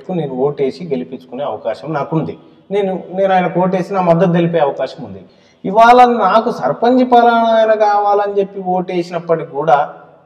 వ్యక్తికి నేను ఓటేసి గెలిపించుకునే అవకాశం నాకుంది నేను నేను ఆయన ఓటేసి నా మద్దతు తెలిపే అవకాశం ఉంది ఇవాళ నాకు సర్పంచ్ పలానా ఆయన కావాలని చెప్పి ఓటేసినప్పటికి కూడా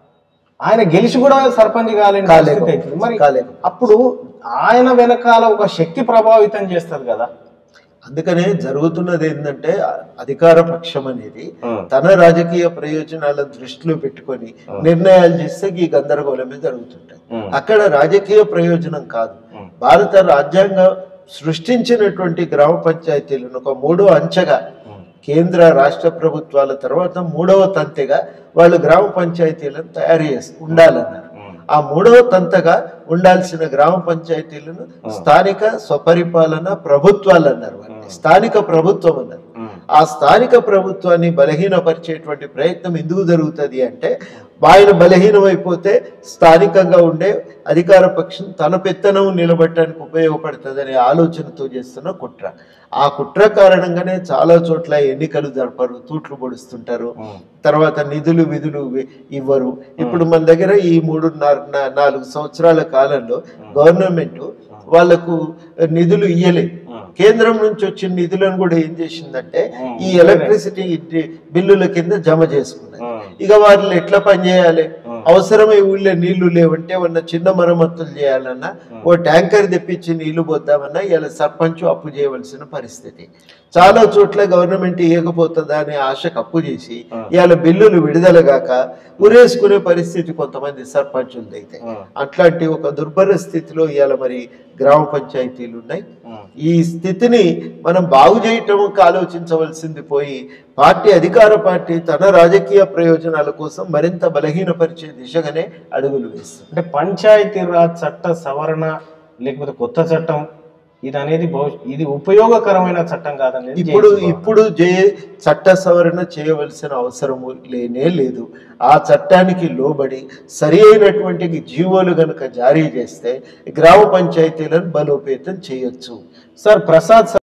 ఆయన గెలిచి కూడా సర్పంచ్ కాలేని కాలేకపో- పరిస్థితి అవుతుంది. మరి కాలేకపో- అప్పుడు ఆయన వెనకాల ఒక శక్తి ప్రభావితం చేస్తుంది కదా అందుకనే జరుగుతున్నది ఏంటంటే అధికార పక్షం అనేది ఉమ్. తన రాజకీయ ప్రయోజనాలను దృష్టిలో పెట్టుకొని నిర్ణయాలు చేస్తే ఈ గందరగోళమే జరుగుతుంటాయి ఉమ్. అక్కడ రాజకీయ ప్రయోజనం కాదు ఉమ్. భారత రాజ్యాంగం సృష్టించినటువంటి గ్రామ పంచాయతీలను ఒక మూడో అంచెగా ఉమ్. కేంద్ర రాష్ట్ర ప్రభుత్వాల తర్వాత మూడవ తంతెగా వాళ్ళు గ్రామ పంచాయతీలను తయారు చేసి ఉండాలన్నారు ఉమ్. ఆ మూడవ తంతగా ఉండాల్సిన గ్రామ పంచాయతీలను స్థానిక స్వపరిపాలన ప్రభుత్వాలు అన్నారు వాటిని. స్థానిక ప్రభుత్వం అన్నారు ఉమ్. ఆ స్థానిక ప్రభుత్వాన్ని బలహీనపరిచేటువంటి ప్రయత్నం ఎందుకు జరుగుతుంది అంటే ఆయన బలహీనమైపోతే స్థానికంగా ఉండే అధికార పక్షం తన పెత్తనం నిలబట్టడానికి ఉపయోగపడుతుందనే ఆలోచనతో చేస్తున్న కుట్ర ఆ కుట్ర కారణంగానే చాలా చోట్ల ఎన్నికలు జరపరు తూట్లు పొడుస్తుంటారు ఉమ్. తర్వాత నిధులు విధులు ఇవ్వ- ఇవ్వరు ఇప్పుడు మన దగ్గర ఈ మూడున్నర నా- నాలుగు సంవత్సరాల కాలంలో గవర్నమెంట్ వాళ్లకు నిధులు ఇయ్యలేదు ఉమ్. కేంద్రం నుంచి వచ్చిన నిధులను కూడా ఏం చేసిందంటే ఉమ్. ఈ ఎలక్ట్రిసిటీ ఇంటి బిల్లుల కింద జమ చేసుకున్నది ఉమ్. ఇక వాళ్ళు ఎట్లా పనిచేయాలి ఉమ్. అవసరమై ఊళ్ళో నీళ్లు లేవంటే ఉన్న చిన్న మరమ్మతులు చేయాలన్నా ఓ ట్యాంకర్ తెప్పించి నీళ్లు పోద్దామన్నా ఇలా సర్పంచ్ అప్పు చేయవలసిన పరిస్థితి చాలా చోట్ల గవర్నమెంట్ ఇవ్వకపోతుందా అనే ఆశకు అప్పు చేసి ఇవాళ బిల్లులు విడుదల గాక ఉరేసుకునే పరిస్థితి కొంతమంది సర్పంచులది అయితే ఉమ్. అట్లాంటి ఒక దుర్భర స్థితిలో ఇవాళ మరి గ్రామ పంచాయతీలు ఉన్నాయి ఉమ్. ఈ స్థితిని మనం బాగు చేయటంకి ఆలోచించవలసింది పోయి పార్టీ అధికార పార్టీ తన రాజకీయ ప్రయోజనాల కోసం మరింత బలహీనపరిచే దిశగానే అడుగులు వేస్తుంది అంటే పంచాయతీరాజ్ చట్ట సవరణ లేకపోతే కొత్త చట్టం ఇది అనేది భవిష్య ఇది ఉపయోగకరమైన చట్టం కాదనేది ఇప్పుడు జేఏసీ భావన. ఇప్పుడు జే చట్ట సవరణ చేయవలసిన అవసరము లేనే లేదు ఆ చట్టానికి లోబడి సరి అయినటువంటి జీవోలు గనుక జారీ చేస్తే గ్రామ పంచాయతీలను బలోపేతం చేయొచ్చు సార్ ప్రసాద్